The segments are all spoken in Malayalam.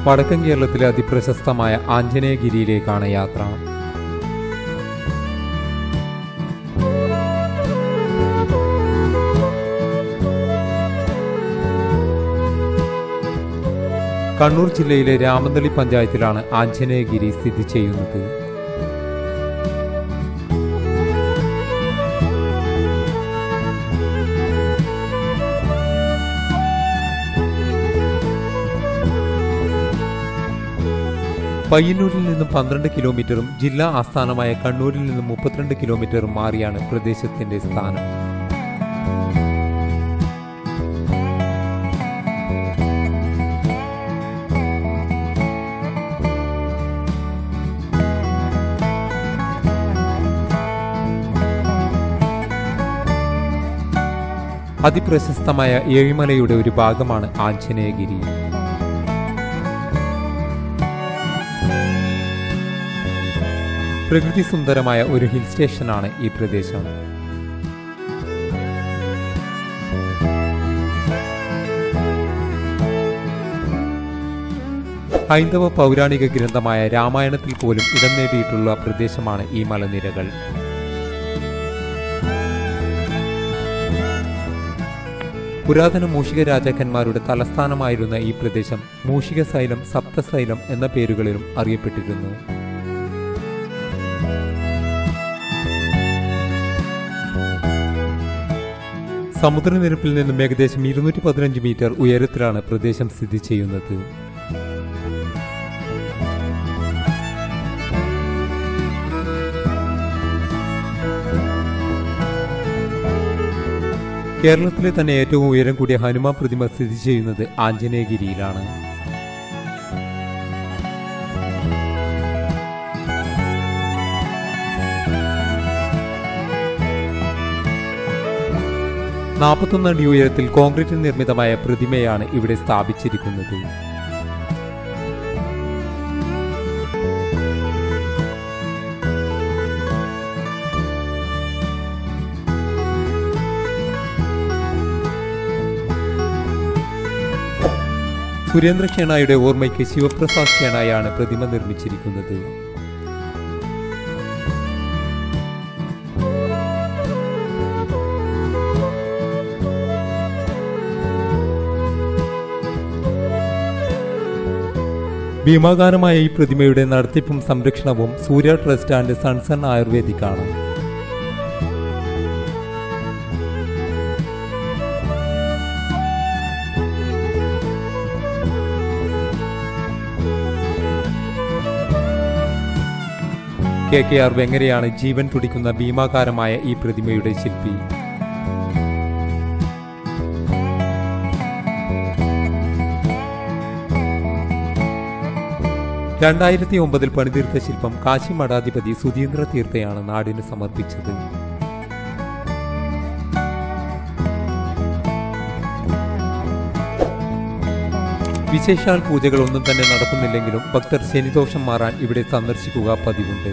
വടക്കൻ കേരളത്തിലെ അതിപ്രശസ്തമായ ആഞ്ജനേയഗിരിയിലേക്കാണ് യാത്ര കണ്ണൂർ ജില്ലയിലെ രാമന്തളി പഞ്ചായത്തിലാണ് ആഞ്ജനേയഗിരി സ്ഥിതി ചെയ്യുന്നത് പയ്യന്നൂരിൽ നിന്നും പന്ത്രണ്ട് കിലോമീറ്ററും ജില്ലാ ആസ്ഥാനമായ കണ്ണൂരിൽ നിന്നും മുപ്പത്തിരണ്ട് കിലോമീറ്ററും മാറിയാണ് പ്രദേശത്തിന്റെ സ്ഥാനം അതിപ്രശസ്തമായ ഏഴിമലയുടെ ഒരു ഭാഗമാണ് ആഞ്ജനേയഗിരി പ്രകൃതി സുന്ദരമായ ഒരു ഹിൽ സ്റ്റേഷനാണ് ഈ പ്രദേശം ഹൈന്ദവ പൗരാണിക ഗ്രന്ഥമായ രാമായണത്തിൽ പോലും ഇടം നേടിയിട്ടുള്ള പ്രദേശമാണ് ഈ മലനിരകൾ പുരാതന മൂഷിക രാജാക്കന്മാരുടെ തലസ്ഥാനമായിരുന്ന ഈ പ്രദേശം മൂഷിക സൈലം സപ്തസൈലം എന്ന പേരുകളിലും അറിയപ്പെട്ടിരുന്നു സമുദ്രനിരപ്പിൽ നിന്നും ഏകദേശം ഇരുന്നൂറ്റി പതിനഞ്ച് മീറ്റർ ഉയരത്തിലാണ് പ്രദേശം സ്ഥിതി ചെയ്യുന്നത് കേരളത്തിലെ തന്നെ ഏറ്റവും ഉയരം കൂടിയ ഹനുമാൻ പ്രതിമ സ്ഥിതി ചെയ്യുന്നത് ആഞ്ജനേയഗിരിയിലാണ് നാൽപ്പത്തൊന്ന് അടി ഉയരത്തിൽ കോൺക്രീറ്റിൽ നിർമ്മിതമായ പ്രതിമയാണ് ഇവിടെ സ്ഥാപിച്ചിരിക്കുന്നത് സുരേന്ദ്ര ഷേണായുടെ ഓർമ്മയ്ക്ക് ശിവപ്രസാദ് ഷേണായാണ് പ്രതിമ നിർമ്മിച്ചിരിക്കുന്നത് ഭീമാകാരമായ ഈ പ്രതിമയുടെ നടത്തിപ്പും സംരക്ഷണവും സൂര്യ ട്രസ്റ്റ് ആൻഡ് സൺസൺ ആയുർവേദിക് ആണ് കെ കെ ആർ വെങ്ങരെയാണ് ജീവൻ തുടിക്കുന്ന ഭീമാകാരമായ ഈ പ്രതിമയുടെ ശില്പി രണ്ടായിരത്തി ഒമ്പതിൽ പണിതീർത്ത ശില്പം കാശി മഠാധിപതി സുധീന്ദ്ര തീർത്ഥയാണ് നാടിന് സമർപ്പിച്ചത് വിശേഷാൽ പൂജകൾ ഒന്നും തന്നെ നടക്കുന്നില്ലെങ്കിലും ഭക്തർ ശനിദോഷം മാറാൻ ഇവിടെ സന്ദർശിക്കുക പതിവുണ്ട്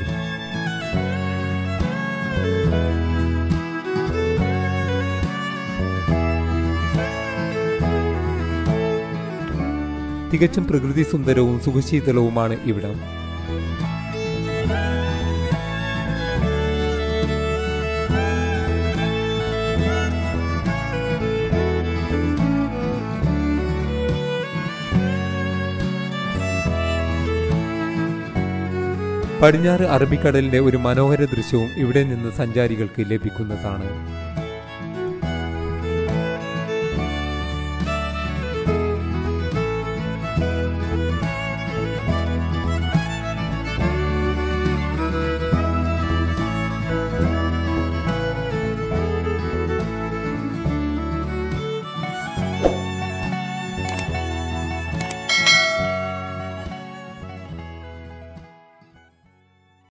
തികച്ചും പ്രകൃതി സുന്ദരവും സുഖശീതളവുമാണ് ഇവിടം പടിഞ്ഞാറ് അറബിക്കടലിന്റെ ഒരു മനോഹര ദൃശ്യവും ഇവിടെ നിന്ന് സഞ്ചാരികൾക്ക് ലഭിക്കുന്നതാണ്